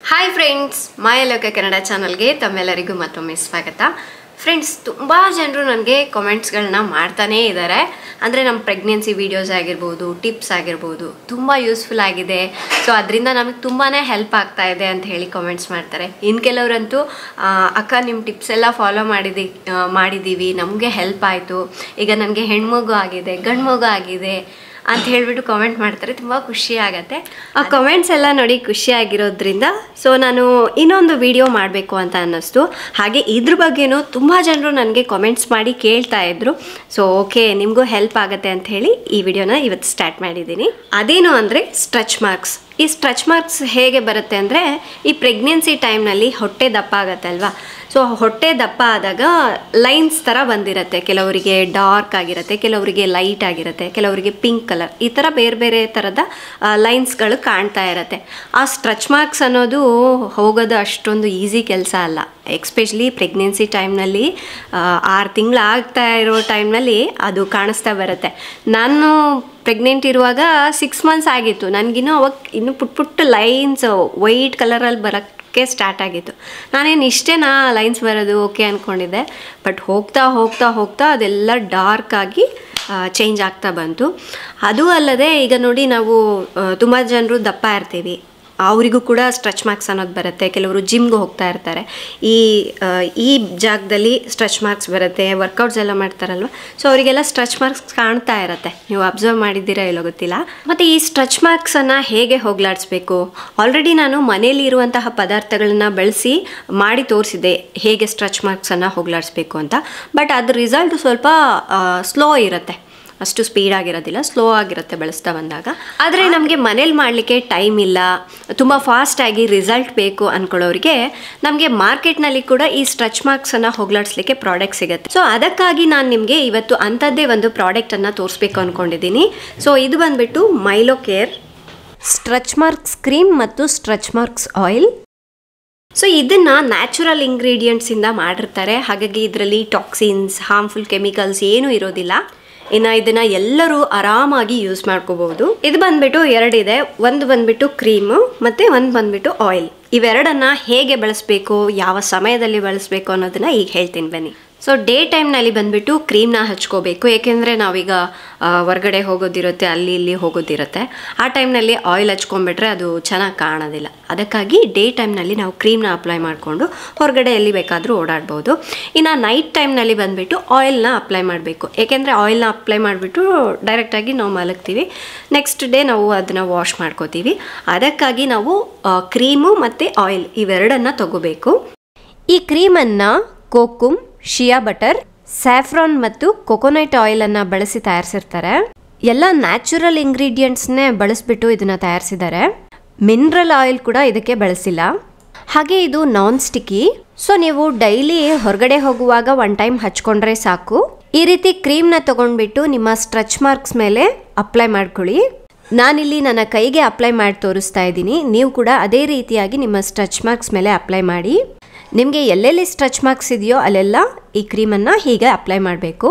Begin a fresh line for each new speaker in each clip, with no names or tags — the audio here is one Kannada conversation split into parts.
ಹಾಯ್ ಫ್ರೆಂಡ್ಸ್ ಮಾಯಲೋಕ ಕನ್ನಡ ಚಾನಲ್ಗೆ ತಮ್ಮೆಲ್ಲರಿಗೂ ಮತ್ತೊಮ್ಮೆ ಸ್ವಾಗತ ಫ್ರೆಂಡ್ಸ್ ತುಂಬ ಜನರು ನನಗೆ ಕಾಮೆಂಟ್ಸ್ಗಳನ್ನ ಮಾಡ್ತಾನೇ ಇದ್ದಾರೆ ಅಂದರೆ ನಮ್ಮ ಪ್ರೆಗ್ನೆನ್ಸಿ ವೀಡಿಯೋಸ್ ಆಗಿರ್ಬೋದು ಟಿಪ್ಸ್ ಆಗಿರ್ಬೋದು ತುಂಬ ಯೂಸ್ಫುಲ್ ಆಗಿದೆ ಸೊ ಅದರಿಂದ ನಮಗೆ ತುಂಬಾ ಹೆಲ್ಪ್ ಆಗ್ತಾ ಇದೆ ಅಂತ ಹೇಳಿ ಕಾಮೆಂಟ್ಸ್ ಮಾಡ್ತಾರೆ ಇನ್ನು ಕೆಲವರಂತೂ ಆ, ಅಕ್ಕ ನಿಮ್ಮ ಟಿಪ್ಸ್ ಎಲ್ಲ ಫಾಲೋ ಮಾಡಿದಿ ಆ, ಮಾಡಿದ್ದೀವಿ ನಮಗೆ ಹೆಲ್ಪ್ ಆಯಿತು ಈಗ ನನಗೆ ಹೆಣ್ಮಗು ಆಗಿದೆ ಗಂಡು ಮಗು ಆಗಿದೆ ಅಂತ ಹೇಳ್ಬಿಟ್ಟು ಕಾಮೆಂಟ್ ಮಾಡ್ತಾರೆ ತುಂಬ ಖುಷಿ ಆಗತ್ತೆ ಆ ಕಮೆಂಟ್ಸ್ ಎಲ್ಲ ನೋಡಿ ಖುಷಿ ಆಗಿರೋದ್ರಿಂದ ಸೊ ನಾನು ಇನ್ನೊಂದು ವಿಡಿಯೋ ಮಾಡಬೇಕು ಅಂತ ಅನ್ನಿಸ್ತು ಹಾಗೆ ಇದ್ರ ಬಗ್ಗೆನೂ ತುಂಬ ಜನರು ನನಗೆ ಕಾಮೆಂಟ್ಸ್ ಮಾಡಿ ಕೇಳ್ತಾ ಇದ್ರು ಸೊ ಓಕೆ ನಿಮಗೂ ಹೆಲ್ಪ್ ಆಗುತ್ತೆ ಅಂತ ಹೇಳಿ ಈ ವಿಡಿಯೋನ ಇವತ್ತು ಸ್ಟಾರ್ಟ್ ಮಾಡಿದ್ದೀನಿ ಅದೇನು ಅಂದರೆ ಸ್ಟ್ರೆಚ್ ಮಾರ್ಕ್ಸ್ ಈ ಸ್ಟ್ರೆಚ್ ಮಾರ್ಕ್ಸ್ ಹೇಗೆ ಬರುತ್ತೆ ಅಂದರೆ ಈ ಪ್ರೆಗ್ನೆನ್ಸಿ ಟೈಮ್ನಲ್ಲಿ ಹೊಟ್ಟೆ ದಪ್ಪ ಆಗತ್ತೆ ಅಲ್ವಾ ಸೊ ಹೊಟ್ಟೆ ದಪ್ಪ ಆದಾಗ ಲೈನ್ಸ್ ಥರ ಬಂದಿರತ್ತೆ ಕೆಲವರಿಗೆ ಡಾರ್ಕ್ ಆಗಿರುತ್ತೆ ಕೆಲವರಿಗೆ ಲೈಟ್ ಆಗಿರುತ್ತೆ ಕೆಲವರಿಗೆ ಪಿಂಕ್ ಕಲರ್ ಈ ಥರ ಬೇರೆ ಬೇರೆ ಥರದ ಲೈನ್ಸ್ಗಳು ಕಾಣ್ತಾ ಇರತ್ತೆ ಆ ಸ್ಟ್ರೆಚ್ ಮಾರ್ಕ್ಸ್ ಅನ್ನೋದು ಹೋಗೋದು ಅಷ್ಟೊಂದು ಈಸಿ ಕೆಲಸ ಅಲ್ಲ ಎಕ್ಸ್ಪೆಷಲಿ ಪ್ರೆಗ್ನೆನ್ಸಿ ಟೈಮ್ನಲ್ಲಿ ಆರು ತಿಂಗಳು ಆಗ್ತಾ ಇರೋ ಟೈಮ್ನಲ್ಲಿ ಅದು ಕಾಣಿಸ್ತಾ ಬರುತ್ತೆ ನಾನು ಪ್ರೆಗ್ನೆಂಟ್ ಇರುವಾಗ ಸಿಕ್ಸ್ ಮಂತ್ಸ್ ಆಗಿತ್ತು ನನಗಿನ್ನೂ ಅವಾಗ ಇನ್ನೂ ಪುಟ್ ಪುಟ್ಟ ಲೈನ್ಸ್ ವೈಟ್ ಕಲರಲ್ಲಿ ಬರೋಕ್ಕೆ ಸ್ಟಾರ್ಟ್ ಆಗಿತ್ತು ನಾನೇನು ಇಷ್ಟೇನಾ ಲೈನ್ಸ್ ಬರೋದು ಓಕೆ ಅಂದ್ಕೊಂಡಿದ್ದೆ ಬಟ್ ಹೋಗ್ತಾ ಹೋಗ್ತಾ ಹೋಗ್ತಾ ಅದೆಲ್ಲ ಡಾರ್ಕ್ ಆಗಿ ಚೇಂಜ್ ಆಗ್ತಾ ಬಂತು ಅದು ಅಲ್ಲದೆ ಈಗ ನೋಡಿ ನಾವು ತುಂಬ ಜನರು ದಪ್ಪ ಇರ್ತೀವಿ ಅವರಿಗೂ ಕೂಡ ಸ್ಟ್ರೆಚ್ ಮಾರ್ಕ್ಸ್ ಅನ್ನೋದು ಬರುತ್ತೆ ಕೆಲವರು ಜಿಮ್ಗೆ ಹೋಗ್ತಾ ಇರ್ತಾರೆ ಈ ಆ, ಈ ಜಾಗದಲ್ಲಿ ಸ್ಟ್ರೆಚ್ ಮಾರ್ಕ್ಸ್ ಬರುತ್ತೆ ವರ್ಕೌಟ್ಸ್ ಎಲ್ಲ ಮಾಡ್ತಾರಲ್ವ ಸೊ ಅವರಿಗೆಲ್ಲ ಸ್ಟ್ರೆಚ್ ಮಾರ್ಕ್ಸ್ ಕಾಣ್ತಾ ಇರತ್ತೆ ನೀವು ಅಬ್ಸರ್ವ್ ಮಾಡಿದ್ದೀರಾ ಇಲ್ಲೋ ಗೊತ್ತಿಲ್ಲ ಮತ್ತು ಈ ಸ್ಟ್ರೆಚ್ ಮಾರ್ಕ್ಸನ್ನು ಹೇಗೆ ಹೋಗ್ಲಾಡಿಸ್ಬೇಕು ಆಲ್ರೆಡಿ ನಾನು ಮನೇಲಿ ಇರುವಂತಹ ಪದಾರ್ಥಗಳನ್ನ ಬಳಸಿ ಮಾಡಿ ತೋರಿಸಿದೆ ಹೇಗೆ ಸ್ಟ್ರೆಚ್ ಮಾರ್ಕ್ಸನ್ನು ಹೋಗ್ಲಾಡಿಸ್ಬೇಕು ಅಂತ ಬಟ್ ಅದ್ರ ರಿಸಲ್ಟ್ ಸ್ವಲ್ಪ ಸ್ಲೋ ಇರುತ್ತೆ ಅಷ್ಟು ಸ್ಪೀಡ್ ಆಗಿರೋದಿಲ್ಲ ಸ್ಲೋ ಆಗಿರುತ್ತೆ ಬಳಸ್ತಾ ಬಂದಾಗ ಆದರೆ ನಮಗೆ ಮನೇಲಿ ಮಾಡಲಿಕ್ಕೆ ಟೈಮ್ ಇಲ್ಲ ತುಂಬ ಫಾಸ್ಟಾಗಿ ರಿಸಲ್ಟ್ ಬೇಕು ಅಂದ್ಕೊಳ್ಳೋರಿಗೆ ನಮಗೆ ಮಾರ್ಕೆಟ್ನಲ್ಲಿ ಕೂಡ ಈ ಸ್ಟ್ರೆಚ್ ಮಾರ್ಕ್ಸನ್ನು ಹೋಗ್ಲಾಡಿಸ್ಲಿಕ್ಕೆ ಪ್ರಾಡಕ್ಟ್ ಸಿಗುತ್ತೆ ಸೊ ಅದಕ್ಕಾಗಿ ನಾನು ನಿಮಗೆ ಇವತ್ತು ಅಂಥದ್ದೇ ಒಂದು ಪ್ರಾಡಕ್ಟನ್ನು ತೋರಿಸ್ಬೇಕು ಅಂದ್ಕೊಂಡಿದ್ದೀನಿ ಸೊ ಇದು ಬಂದುಬಿಟ್ಟು Mylo care stretch marks cream ಮತ್ತು ಸ್ಟ್ರೆಚ್ ಮಾರ್ಕ್ಸ್ ಆಯಿಲ್ ಸೊ ಇದನ್ನ ನ್ಯಾಚುರಲ್ ಇಂಗ್ರೀಡಿಯೆಂಟ್ಸಿಂದ ಮಾಡಿರ್ತಾರೆ ಹಾಗಾಗಿ ಇದರಲ್ಲಿ ಟಾಕ್ಸಿನ್ಸ್ ಹಾರ್ಮ್ಫುಲ್ ಕೆಮಿಕಲ್ಸ್ ಏನೂ ಇರೋದಿಲ್ಲ ಇನ್ನು ಇದನ್ನ ಎಲ್ಲರೂ ಆರಾಮಾಗಿ ಯೂಸ್ ಮಾಡ್ಕೋಬಹುದು ಇದು ಬಂದ್ಬಿಟ್ಟು ಎರಡಿದೆ ಒಂದು ಬಂದ್ಬಿಟ್ಟು ಕ್ರೀಮು ಮತ್ತೆ ಒಂದು ಬಂದ್ಬಿಟ್ಟು ಆಯಿಲ್ ಇವೆರಡನ್ನ ಹೇಗೆ ಬಳಸಬೇಕು ಯಾವ ಸಮಯದಲ್ಲಿ ಬಳಸಬೇಕು ಅನ್ನೋದನ್ನ ಈಗ ಹೇಳ್ತೀನಿ ಬನ್ನಿ ಸೊ ಡೇ ಟೈಮ್ನಲ್ಲಿ ಬಂದ್ಬಿಟ್ಟು ಕ್ರೀಮ್ನ ಹಚ್ಕೋಬೇಕು ಏಕೆಂದರೆ ನಾವೀಗ ಆ, ಹೊರ್ಗಡೆ ಹೋಗೋದಿರುತ್ತೆ ಅಲ್ಲಿ ಇಲ್ಲಿ ಹೋಗೋದಿರುತ್ತೆ ಆ ಟೈಮ್ನಲ್ಲಿ ಆಯಿಲ್ ಹಚ್ಕೊಂಡ್ಬಿಟ್ರೆ ಅದು ಚೆನ್ನಾಗಿ ಕಾಣೋದಿಲ್ಲ ಅದಕ್ಕಾಗಿ ಡೇ ಟೈಮ್ನಲ್ಲಿ ನಾವು ಕ್ರೀಮ್ನ ಅಪ್ಲೈ ಮಾಡಿಕೊಂಡು ಹೊರಗಡೆ ಎಲ್ಲಿ ಬೇಕಾದರೂ ಓಡಾಡ್ಬೋದು ಇನ್ನು ನೈಟ್ ಟೈಮ್ನಲ್ಲಿ ಬಂದುಬಿಟ್ಟು ಆಯಿಲ್ನ ಅಪ್ಲೈ ಮಾಡಬೇಕು ಏಕೆಂದರೆ ಆಯಿಲ್ನ ಅಪ್ಲೈ ಮಾಡಿಬಿಟ್ಟು ಡೈರೆಕ್ಟಾಗಿ ನಾವು ಮಲಗ್ತೀವಿ ನೆಕ್ಸ್ಟ್ ಡೇ ನಾವು ಅದನ್ನು ವಾಶ್ ಮಾಡ್ಕೋತೀವಿ ಅದಕ್ಕಾಗಿ ನಾವು ಕ್ರೀಮು ಮತ್ತು ಆಯಿಲ್ ಇವೆರಡನ್ನ ತಗೋಬೇಕು ಈ ಕ್ರೀಮನ್ನು ಕೋಕುಮ್ ಶಿಯಾ ಬಟರ್ ಸ್ಯಾಫ್ರಾನ್ ಮತ್ತು ಕೊಕೊನಟ್ ಆಯಿಲನ್ನು ಬಳಸಿ ತಯಾರಿಸಿರ್ತಾರೆ ಎಲ್ಲ ನ್ಯಾಚುರಲ್ ಇಂಗ್ರೀಡಿಯೆಂಟ್ಸ್ನೇ ಬಳಸ್ಬಿಟ್ಟು ಇದನ್ನು ತಯಾರಿಸಿದ್ದಾರೆ ಮಿನರಲ್ ಆಯಿಲ್ ಕೂಡ ಇದಕ್ಕೆ ಬಳಸಿಲ್ಲ ಹಾಗೆ ಇದು ನಾನ್ ಸ್ಟಿಕ್ಕಿ ಸೊ ನೀವು ಡೈಲಿ ಹೊರಗಡೆ ಹೋಗುವಾಗ ಒನ್ ಟೈಮ್ ಹಚ್ಕೊಂಡ್ರೆ ಸಾಕು ಈ ರೀತಿ ಕ್ರೀಮ್ನ ತಗೊಂಡ್ಬಿಟ್ಟು ನಿಮ್ಮ ಸ್ಟ್ರೆಚ್ ಮಾರ್ಕ್ಸ್ ಮೇಲೆ ಅಪ್ಲೈ ಮಾಡ್ಕೊಳ್ಳಿ ನಾನಿಲ್ಲಿ ನನ್ನ ಕೈಗೆ ಅಪ್ಲೈ ಮಾಡಿ ತೋರಿಸ್ತಾ ಇದ್ದೀನಿ ನೀವು ಕೂಡ ಅದೇ ರೀತಿಯಾಗಿ ನಿಮ್ಮ ಸ್ಟ್ರೆಚ್ ಮಾರ್ಕ್ಸ್ ಮೇಲೆ ಅಪ್ಲೈ ಮಾಡಿ ನಿಮಗೆ ಎಲ್ಲೆಲ್ಲಿ ಸ್ಟ್ರೆಚ್ ಮಾರ್ಕ್ಸ್ ಇದೆಯೋ ಅಲ್ಲೆಲ್ಲ ಈ ಕ್ರೀಮನ್ನು ಹೀಗೆ ಅಪ್ಲೈ ಮಾಡಬೇಕು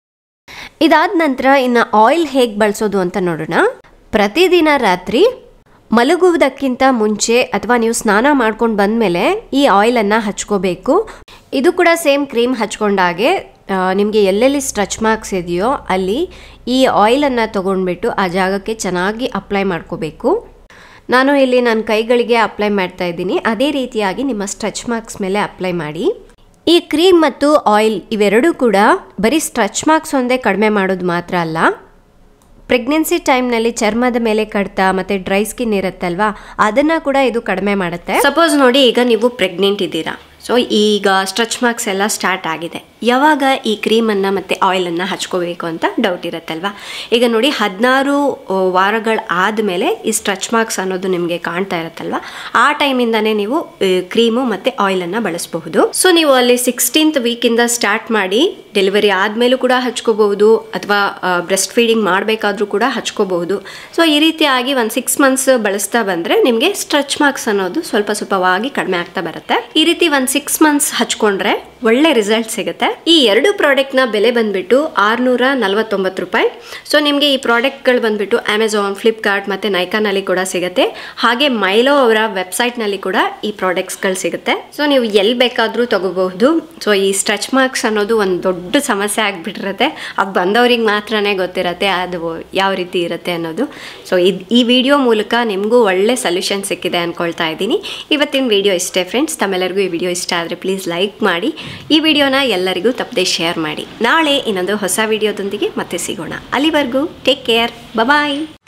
ಇದಾದ ನಂತರ ಇನ್ನು ಆಯಿಲ್ ಹೇಗೆ ಬಳಸೋದು ಅಂತ ನೋಡೋಣ ಪ್ರತಿದಿನ ರಾತ್ರಿ ಮಲಗುವುದಕ್ಕಿಂತ ಮುಂಚೆ ಅಥವಾ ನೀವು ಸ್ನಾನ ಮಾಡ್ಕೊಂಡು ಬಂದಮೇಲೆ ಈ ಆಯಿಲನ್ನು ಹಚ್ಕೋಬೇಕು ಇದು ಕೂಡ ಸೇಮ್ ಕ್ರೀಮ್ ಹಚ್ಕೊಂಡಾಗೆ ನಿಮಗೆ ಎಲ್ಲೆಲ್ಲಿ ಸ್ಟ್ರೆಚ್ ಮಾರ್ಕ್ಸ್ ಇದೆಯೋ ಅಲ್ಲಿ ಈ ಆಯಿಲನ್ನು ತೊಗೊಂಡ್ಬಿಟ್ಟು ಆ ಜಾಗಕ್ಕೆ ಚೆನ್ನಾಗಿ ಅಪ್ಲೈ ಮಾಡ್ಕೋಬೇಕು ನಾನು ಇಲ್ಲಿ ನನ್ನ ಕೈಗಳಿಗೆ ಅಪ್ಲೈ ಮಾಡ್ತಾ ಇದ್ದೀನಿ ಅದೇ ರೀತಿಯಾಗಿ ನಿಮ್ಮ ಸ್ಟ್ರೆಚ್ ಮಾರ್ಕ್ಸ್ ಮೇಲೆ ಅಪ್ಲೈ ಮಾಡಿ ಈ ಕ್ರೀಮ್ ಮತ್ತು ಆಯಿಲ್ ಇವೆರಡೂ ಕೂಡ ಬರೀ ಸ್ಟ್ರೆಚ್ ಮಾರ್ಕ್ಸ್ ಒಂದೇ ಕಡಿಮೆ ಮಾಡೋದು ಮಾತ್ರ ಅಲ್ಲ ಪ್ರೆಗ್ನೆನ್ಸಿ ಟೈಮ್ನಲ್ಲಿ ಚರ್ಮದ ಮೇಲೆ ಕಡ್ತ ಮತ್ತೆ ಡ್ರೈ ಸ್ಕಿನ್ ಇರುತ್ತಲ್ವಾ ಅದನ್ನ ಕೂಡ ಇದು ಕಡಿಮೆ ಮಾಡುತ್ತೆ ಸಪೋಸ್ ನೋಡಿ ಈಗ ನೀವು ಪ್ರೆಗ್ನೆಂಟ್ ಇದ್ದೀರಾ ಸೊ ಈಗ ಸ್ಟ್ರೆಚ್ ಮಾರ್ಕ್ಸ್ ಎಲ್ಲ ಸ್ಟಾರ್ಟ್ ಆಗಿದೆ ಯಾವಾಗ ಈ ಕ್ರೀಮನ್ನು ಮತ್ತು ಆಯಿಲನ್ನು ಹಚ್ಕೋಬೇಕು ಅಂತ ಡೌಟ್ ಇರುತ್ತಲ್ವಾ ಈಗ ನೋಡಿ ಹದಿನಾರು ವಾರಗಳು ಆದಮೇಲೆ ಈ ಸ್ಟ್ರೆಚ್ ಮಾರ್ಕ್ಸ್ ಅನ್ನೋದು ನಿಮಗೆ ಕಾಣ್ತಾ ಇರುತ್ತಲ್ವಾ ಆ ಟೈಮಿಂದನೇ ನೀವು ಕ್ರೀಮು ಮತ್ತು ಆಯಿಲನ್ನು ಬಳಸಬಹುದು ಸೊ ನೀವು ಅಲ್ಲಿ ಸಿಕ್ಸ್ಟೀನ್ತ್ ವೀಕಿಂದ ಸ್ಟಾರ್ಟ್ ಮಾಡಿ ಡೆಲಿವರಿ ಆದಮೇಲೂ ಕೂಡ ಹಚ್ಕೋಬಹುದು ಅಥವಾ ಬ್ರೆಸ್ಟ್ ಫೀಡಿಂಗ್ ಮಾಡಬೇಕಾದ್ರೂ ಕೂಡ ಹಚ್ಕೋಬಹುದು ಸೊ ಈ ರೀತಿಯಾಗಿ ಒಂದು ಸಿಕ್ಸ್ ಮಂತ್ಸ್ ಬಳಸ್ತಾ ಬಂದರೆ ನಿಮಗೆ ಸ್ಟ್ರೆಚ್ ಮಾರ್ಕ್ಸ್ ಅನ್ನೋದು ಸ್ವಲ್ಪ ಸ್ವಲ್ಪವಾಗಿ ಕಡಿಮೆ ಆಗ್ತಾ ಬರುತ್ತೆ ಈ ರೀತಿ ಒಂದು ಸಿಕ್ಸ್ ಮಂತ್ಸ್ ಹಚ್ಕೊಂಡ್ರೆ ಒಳ್ಳೆ ರಿಸಲ್ಟ್ ಸಿಗುತ್ತೆ ಈ ಎರಡು ಪ್ರಾಡಕ್ಟ್ನ ಬೆಲೆ ಬಂದ್ಬಿಟ್ಟು ಆರುನೂರ ನಲವತ್ತೊಂಬತ್ತು ರೂಪಾಯಿ ಸೊ ನಿಮಗೆ ಈ ಪ್ರಾಡಕ್ಟ್ಗಳು ಬಂದ್ಬಿಟ್ಟು ಅಮೆಝಾನ್ ಫ್ಲಿಪ್ಕಾರ್ಟ್ ಮತ್ತು ನೈಕಾನಲ್ಲಿ ಕೂಡ ಸಿಗುತ್ತೆ ಹಾಗೆ ಮೈಲೋ ಅವರ ವೆಬ್ಸೈಟ್ನಲ್ಲಿ ಕೂಡ ಈ ಪ್ರಾಡಕ್ಟ್ಸ್ಗಳು ಸಿಗುತ್ತೆ ಸೊ ನೀವು ಎಲ್ಲಿ ಬೇಕಾದರೂ ತಗೋಬಹುದು ಸೊ ಈ ಸ್ಟ್ರೆಚ್ ಮಾರ್ಕ್ಸ್ ಅನ್ನೋದು ಒಂದು ದೊಡ್ಡ ಸಮಸ್ಯೆ ಆಗಿಬಿಟ್ಟಿರುತ್ತೆ ಅದು ಬಂದವ್ರಿಗೆ ಮಾತ್ರನೇ ಗೊತ್ತಿರತ್ತೆ ಅದು ಯಾವ ರೀತಿ ಇರುತ್ತೆ ಅನ್ನೋದು ಸೊ ಇದು ಈ ವಿಡಿಯೋ ಮೂಲಕ ನಿಮಗೂ ಒಳ್ಳೆ ಸೊಲ್ಯೂಷನ್ ಸಿಕ್ಕಿದೆ ಅಂದ್ಕೊಳ್ತಾ ಇದ್ದೀನಿ ಇವತ್ತಿನ ವಿಡಿಯೋ ಇಷ್ಟೇ ಫ್ರೆಂಡ್ಸ್ ತಮ್ಮೆಲ್ಲರಿಗೂ ಈ ವಿಡಿಯೋ ಇಷ್ಟ ಆದರೆ ಪ್ಲೀಸ್ ಲೈಕ್ ಮಾಡಿ ಈ ವಿಡಿಯೋನ ಎಲ್ಲರಿಗೂ ತಪ್ಪದೆ ಶೇರ್ ಮಾಡಿ ನಾಳೆ ಇನ್ನೊಂದು ಹೊಸ ವಿಡಿಯೋದೊಂದಿಗೆ ಮತ್ತೆ ಸಿಗೋಣ ಅಲ್ಲಿವರೆಗೂ ಟೇಕ್ ಕೇರ್ ಬಾಯ್